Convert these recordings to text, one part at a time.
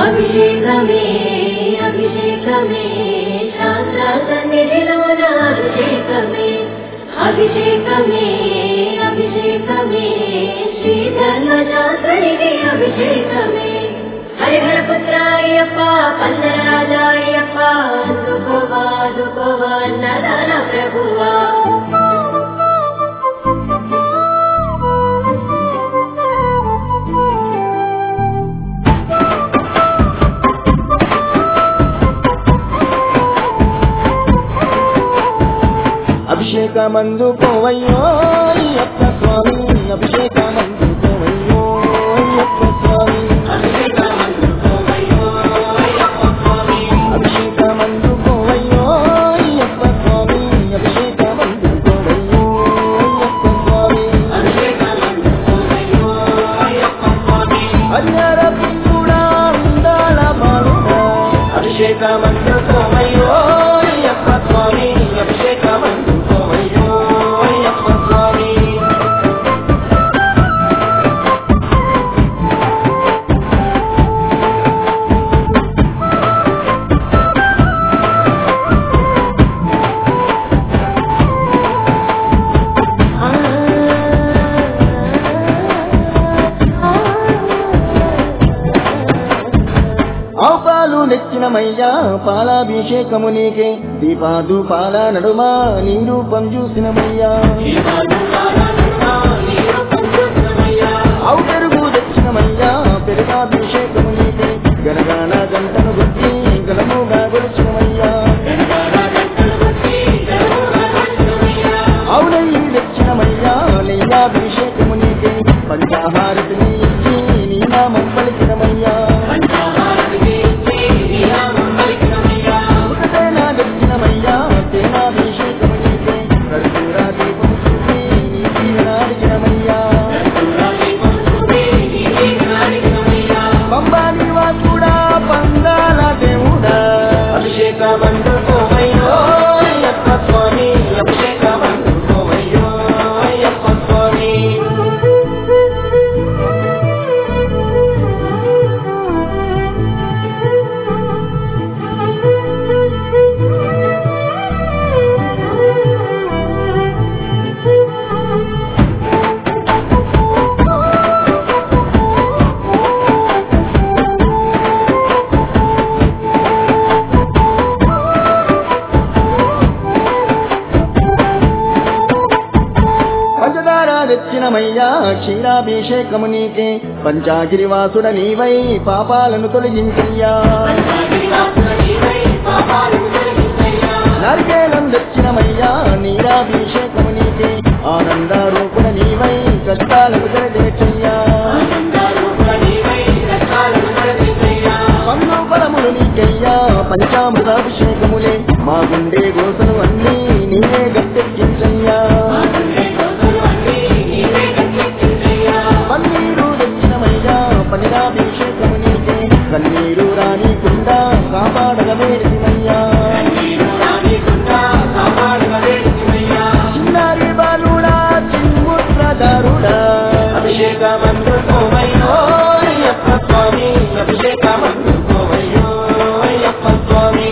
అభిషేకమే అభిషేకమే శాస్త్ర సన్నిధిలోన అభిషేకమే అభిషేకమే అభిషేకమే శ్రీధర్మశాస్త్రునికి అభిషేకమే హరిహర పుత్ర అయ్యప్ప పల్లర రాజా అయ్యప్ప అందుకోవా అందుకోవా అన్నదాన ప్రభువా అభిషేకమందు పోవయ్యో అయ్యప్ప స్వామి అభిషేకమందు పోవయ్యో అయ్యప్ప స్వామి అభిషేకమందు పోవయ్యో అయ్యప్ప స్వామి అభిషేకమందు పోవయ్యో అయ్యప్ప స్వామి హరిహర పుత్రుడా ఉండాల బాలుడా అభిషేకమందు పోవయ్యో అయ్యప్ప స్వామి అభిషేకమందు పోవయ్యో అయ్యప్ప స్వామి ఆపాలు నెచ్చినమయ్యా పాలాభిషేకము నీకే దీపాదు పాల నడుమ నీ రూపం చూసినమయ్యా ఆవు పెరుగు తెచ్చినమయ్యా పెరుగాభిషేకము నీకే గనగాన గంటను గుర్తి గలముగా గొలిచినమయ్యా ఆవు నెయ్యి తెచ్చినమయ్యా నెయ్యాభిషేకము నీకే పంచాహారతిని ఇచ్చి నీ నామం పలికినమయ్యా ఒకటేనా దక్షిణమయ్యా తేనాభిషేకము నీకే కర్పూర దీపం చూసి నీ తీరనాడినమయ్యా పంబాని వాసుడా పందాల దేవుడా అభిషేకమందు పోవయ్యో అయ్యప్ప స్వామి అభిషేకమందు పోవయ్యో అయ్యప్ప స్వామి పంచదార తెచ్చినమయ్యా క్షీరాభిషేకము నీకే పంచాగిరివాసుడ నీవై పాపాలను తొలగించయ్యా నరికేలం తెచ్చినమయ్యా నీరాభిషేకము నీకే ఆనంద రూపుడ నీవై కష్టాలకు తెరచేచయ్యా పన్ను ఫలములు నీకయ్యా పంచామృతాభిషేకములే మా గుండె గోసలు అన్నీ నీవే గట్టెక్కించయ్యా పన్నీరు తెచ్చినమయ్యా పనిరాభిషేకము నీకే కన్నీరు రానికుండా కాపాడగవేసినయ్యా చిన్నారి బాలుడా చిన్ముద్రదారుడా అభిషేకమందు పోవయ్యో అయ్యప్ప స్వామి అభిషేకమందు పోవయ్యో అయ్యప్ప స్వామి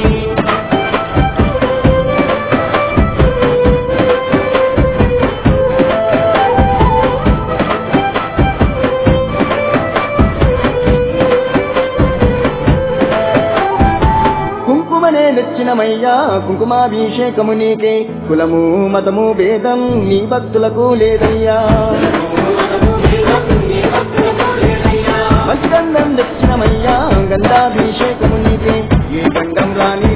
కుంకుమనే నచ్చినమయ్యా కుంకుమాభిషేకము నీకే కులము మతము భేదం నీ భక్తులకు లేదయ్యా మంచి గంధం దక్షిణమయ్యా గంధాభిషేకము నీకే ఏ గంధం రాని